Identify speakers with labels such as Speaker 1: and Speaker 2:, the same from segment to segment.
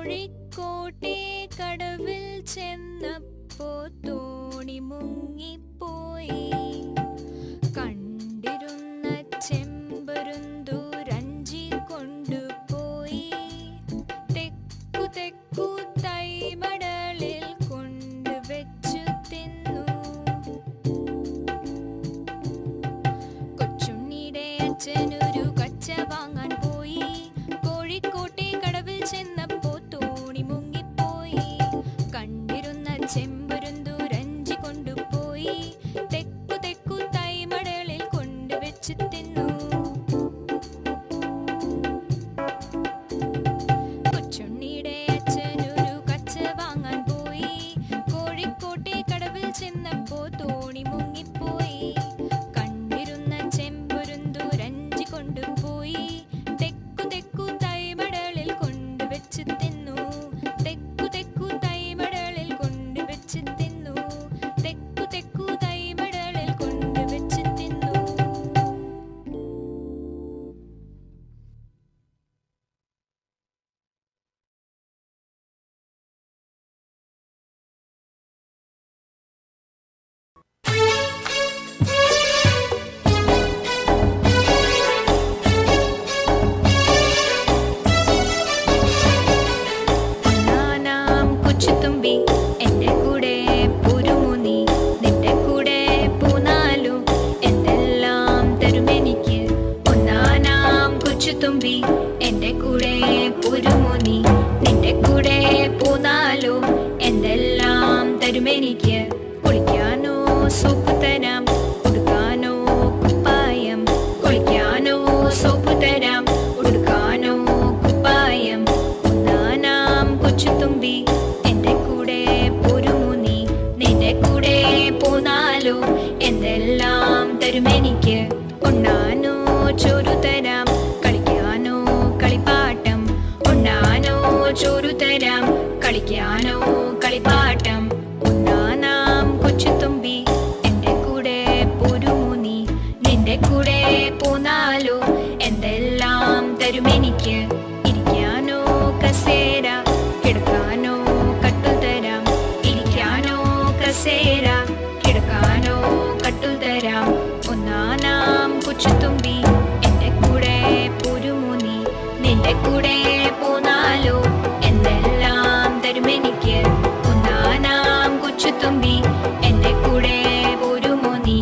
Speaker 1: കോഴിക്കോട്ടെ കടവിൽ ചെന്നപ്പോ തോണി മുങ്ങിപ്പോയി കണ്ടിരുന്ന ചെമ്പരുന്തു രഞ്ചി കൊണ്ടുപോയി തെക്കു തെക്കു തൈമടലിൽ കൊണ്ടുവച്ചു തിന്നു കൊച്ചുണ്ണിയുടെ അച്ഛനൊരു കച്ച വാങ്ങാൻ പോയി കോഴിക്കോട്ടെ കടവിൽ ചെന്നപ്പോ തോണി മുങ്ങിപ്പോയി കണ്ടിരുന്ന ചെമ്പരുന്തു രഞ്ചി കൊണ്ടുപോയി തെക്കു തെക്കു തൈമടലിൽ കൊണ്ടുവച്ച് തിന്നു കൊച്ചുണ്ണിയുടെ അച്ഛനൊരു കച്ച വാങ്ങാൻ പോയി കോഴിക്കോട്ടെ കടവിൽ ചെന്നപ്പോ തോണി മുങ്ങിപ്പോയി കണ്ടിരുന്ന ചെമ്പുരുന്തു രഞ്ചി കൊണ്ടുപോയി തെക്കു തെക്കു തൈമടലിൽ കൊണ്ടുവച്ച് തിന്നു തെക്കു തെക്കു തൈമടലിൽ കൊണ്ടുവച്ച് തിന്നു തെക്കു തെക്കു തൈമടലിൽ കൊണ്ടുവച്ച് തിന്നു നാനാം കൊച്ചുതുമ്പി എന്റെ കൂടെ പുരുമുനി നിന്റെ കൂടെ പൂനാലു എന്തെല്ലാം തരുമെനിക്ക് ഒന്നാനാം കൊച്ചുതുമ്പി എന്റെ കൂടെ പുരുമുനി നിന്റെ കൂടെ പൂനാലു എന്തെല്ലാം തരുമെനിക്ക് കുളിക്കാനോ സോപ്പ് തരാം ഉടുക്കാനോ കുപ്പായം കുളിക്കാനോ സോപ്പ് തരാം ഉടുക്കാനോ കുപ്പായം ഒന്നാനാം കൊച്ചുതുമ്പി എന്റെ കൂടെ പൊരുമുനി നിന്റെ കൂടെ പോന്നാലോ എന്തെല്ലാം തരുമെനിക്ക് ഉണ്ണാനോ ചോരു തരാം കളിക്കാനോ കളിപ്പാട്ടം ഉണ്ണാനോ ചോരു തരാം കളിക്കാനോ കളിപ്പാട്ടം ഒന്നാനാം കൊച്ചുതുമ്പി എന്റെ കൂടെ പൊരുമുനി നിന്റെ കൂടെ പോന്നാലോ എന്തെല്ലാം തരുമെനിക്ക് ഇരിക്കാനോ കസേര കിടക്കാനോ കട്ടുൽ തരാം ഇരിക്കാനോ കസേര കിടക്കാനോ കട്ടുൽ തരാം ഒന്നാനാം കൊച്ചുതുമ്പി എന്റെ കൂടെ പൊരുമുനി നിന്റെ കൂടെ പോന്നാലോ എന്തെല്ലാം തരുമെനിക്ക് ഒന്നാനാം കൊച്ചുതുമ്പി എന്റെ കൂടെ പൊരുമുനി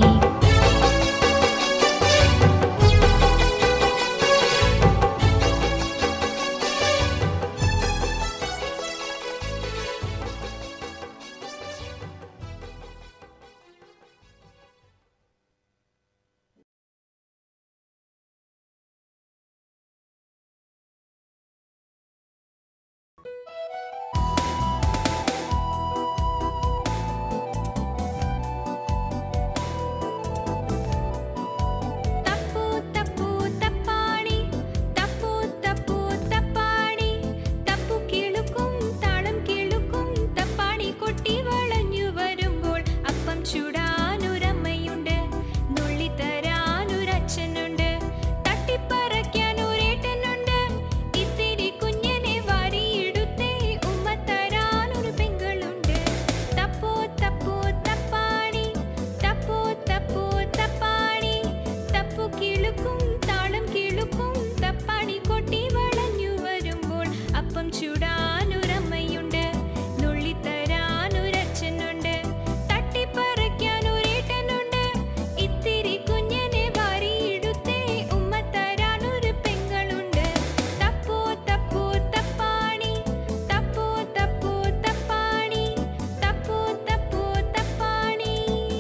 Speaker 1: തപ്പു തപ്പു തപ്പാണി തപ്പു തപ്പു തപ്പാണി തപ്പു കിളുക്കും താളം കിളുക്കും തപ്പാണി കൊട്ടി വളഞ്ഞു വരുമ്പോൾ അപ്പം ചുടാനൊരമ്മയുണ്ട് നുള്ളി തരാനൊരച്ഛനുണ്ട് തട്ടിപ്പറയ്ക്കാൻ ഒരേട്ടനുണ്ട് ഇത്തിരി കുഞ്ഞനെ വാരിയെടുത്തേ ഉമ്മ തരാനൊരു പെങ്ങളുണ്ട് തപ്പോ തപ്പോ തപ്പാണി തപ്പോ തപ്പോ തപ്പാണി തപ്പു കിളുക്കും താളം കിളുക്കും തപ്പാണി കൊട്ടി വളഞ്ഞു വരുമ്പോൾ അപ്പം ചുടാനൊരമ്മയുണ്ട് നുള്ളി തരാനൊരച്ഛനുണ്ട് തട്ടിപ്പറയ്ക്കാൻ ഒരേട്ടനുണ്ട് ഇത്തിരി കുഞ്ഞനെ വാരിയെടുത്തേ ഉമ്മ തരാനൊരു പെങ്ങളുണ്ട് തപ്പോ തപ്പോ തപ്പാണി തപ്പോ തപ്പോ തപ്പാണി തപ്പോ തപ്പോ തപ്പാണി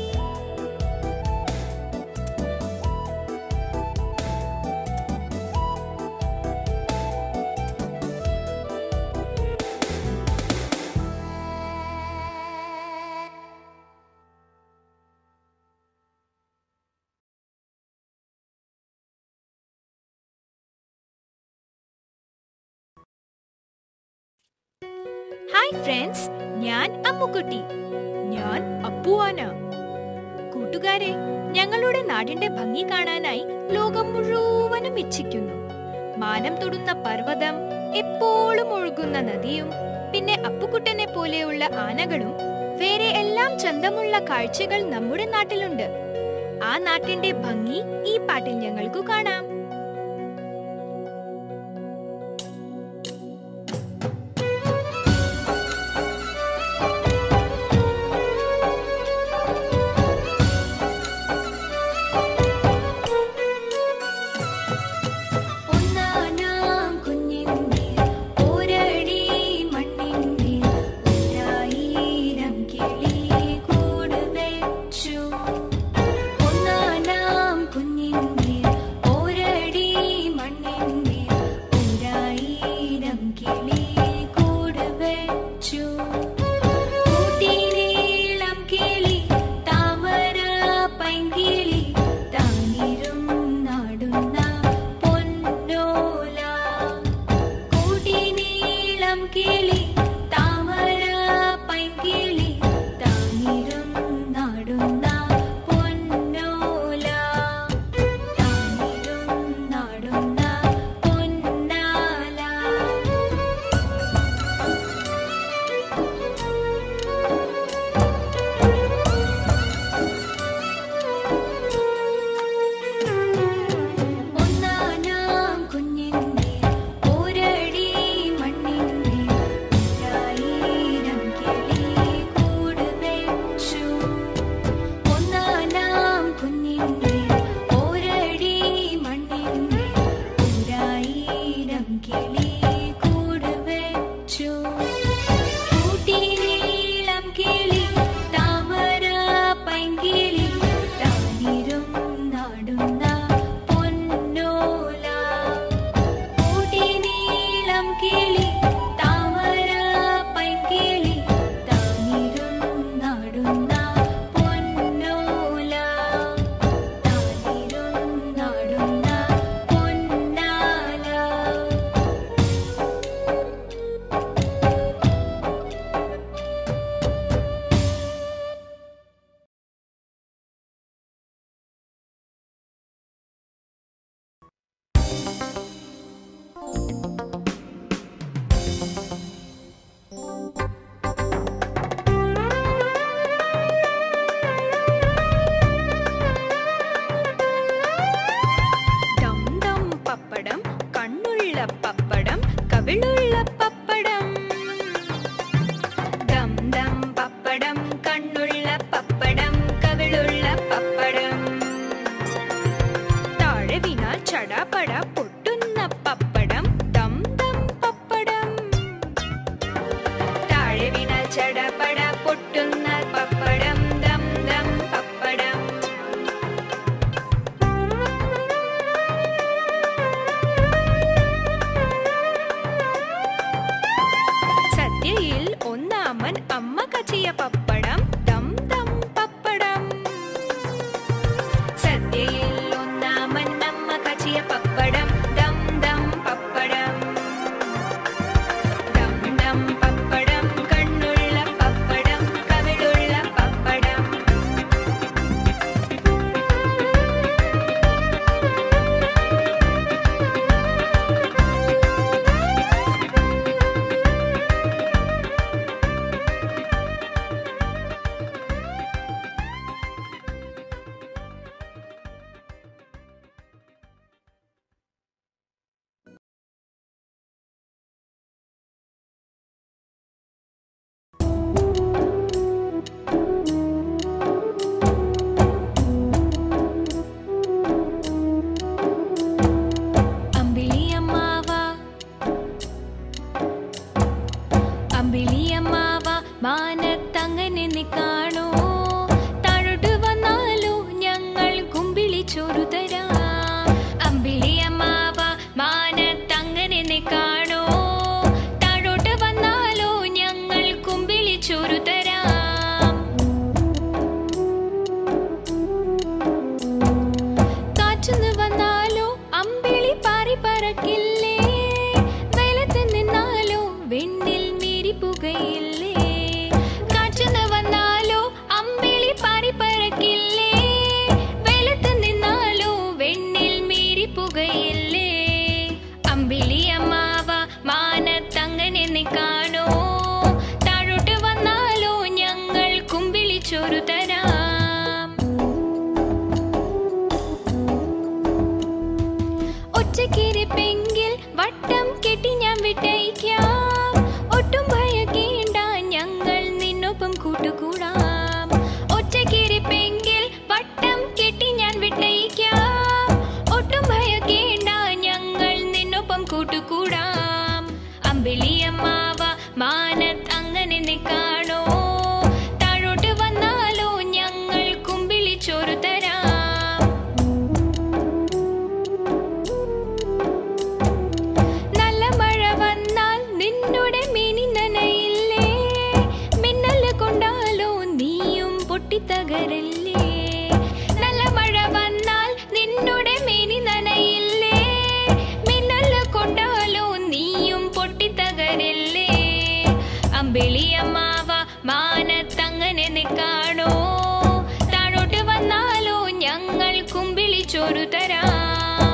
Speaker 1: ഹായ് ഫ്രണ്ട്സ് ഞാൻ അമ്മുക്കുട്ടി ഞാൻ അപ്പുവാന കൂട്ടുകാരെ ഞങ്ങളുടെ നാടിന്റെ ഭംഗി കാണാനായി ലോകം മുഴുവനും ഇച്ഛിക്കുന്നു മാനം തൊടുന്ന പർവ്വതം എപ്പോഴും ഒഴുകുന്ന നദിയും പിന്നെ അപ്പുക്കുട്ടനെ പോലെയുള്ള ആനകളും വേറെ എല്ലാം ചന്തമുള്ള കാഴ്ചകൾ നമ്മുടെ നാട്ടിലുണ്ട് ആ നാട്ടിന്റെ ഭംഗി ഈ പാട്ടിൽ ഞങ്ങൾക്കു കാണാം ഒന്നാനാം കുഞ്ഞിന്മേൽ ഒരടി മണ്ണിന്മേൽ ഒരായിരം കിളി കൂട് വെച്ചു. ഒന്നാനാം കുഞ്ഞിന്മേൽ ഒരടി മണ്ണിന്മേൽ ഒരായിരം കിളി കൂട് വെച്ചു. കൂട്ടിനീളം കിളി താമര പൈങ്കിളി താനിരുന്നാടുന്ന പൊന്നോല കൂട്ടിനീളം കിളി താമര പൈങ്കിളി താനിരുന്നാടുന്ന പൊന്നോല താനിരുന്നാടുന്ന പൊന്നാല ഒന്നാനാം കുഞ്ഞിന്മേൽ ഒരടി മണ്ണിന്മേൽ ഒരായിരം കിളി കൂട് വെച്ചു. ഒന്നാനാം കുഞ്ഞിന്മേൽ ഒരടി മണ്ണിന്മേൽ ഒരായിരം കിളി കൂട് വെച്ചു. കൂട്ടിനീളം കിളി താമര പൈങ്കിളി താനിരുന്നാടുന്ന പൊന്നോല കൂട്ടിനീളം കിളി താമര പൈങ്കിളി താനിരുന്നാടുന്ന പൊന്നോല താനിരുന്നാടുന്ന പൊന്നാല ദം ദം പപ്പടം കണ്ണുള്ള പപ്പടം കവിളുള്ള പപ്പടം ദം ദം പപ്പടം കണ്ണുള്ള പപ്പടം കവിളുള്ള പപ്പടം താഴെ വീണാൽ ചടാപട പൊട്ടുന്ന പപ്പടം ദം ദം പപ്പടം താഴെ വീണാൽ ചടാപട പൊട്ടുന്ന പപ്പടം ദം ദം പപ്പടം സദ്യയിൽ ഒന്നാമൻ അമ്മ കച്ചിയ പപ്പടം ദം ദം പപ്പടം സദ്യയിൽ ഒന്നാമൻ അമ്മ കച്ചിയ പപ്പടം ദം ദം പപ്പടം ദം ദം പപ്പടം കണ്ണുള്ള പപ്പടം കവിളുള്ള പപ്പടം അമ്പിളിയമ്മാവ അമ്പിളിയമ്മാവ മാനത്തങ്ങനെ നീ കാണൂ താഴോട്ട് വന്നാലോ ഞങ്ങൾ കുമ്പിളിച്ചോറു തരാം അമ്പിളിയമ്മാവ മാനത്തങ്ങനെ നീ കാണൂ താഴോട്ട് വന്നാലോ ഞങ്ങൾ കുമ്പിളിച്ചോറു തരാം കാറ്റുന്ന് വന്നാലോ അമ്പിളി പാറി പറക്കില്ലേ വെയിലത്ത് നിന്നാലോ വെണ്ണിൽ മീരി പുകയില്ലേ കാറ്റുന്ന് വന്നാലോ അമ്പിളിയമ്മാവ മാനത്തങ്ങനെ നിൽക്കാണോ താഴോട്ട് വന്നാലോ ഞങ്ങൾ കുമ്പിളിച്ചോരു തരാം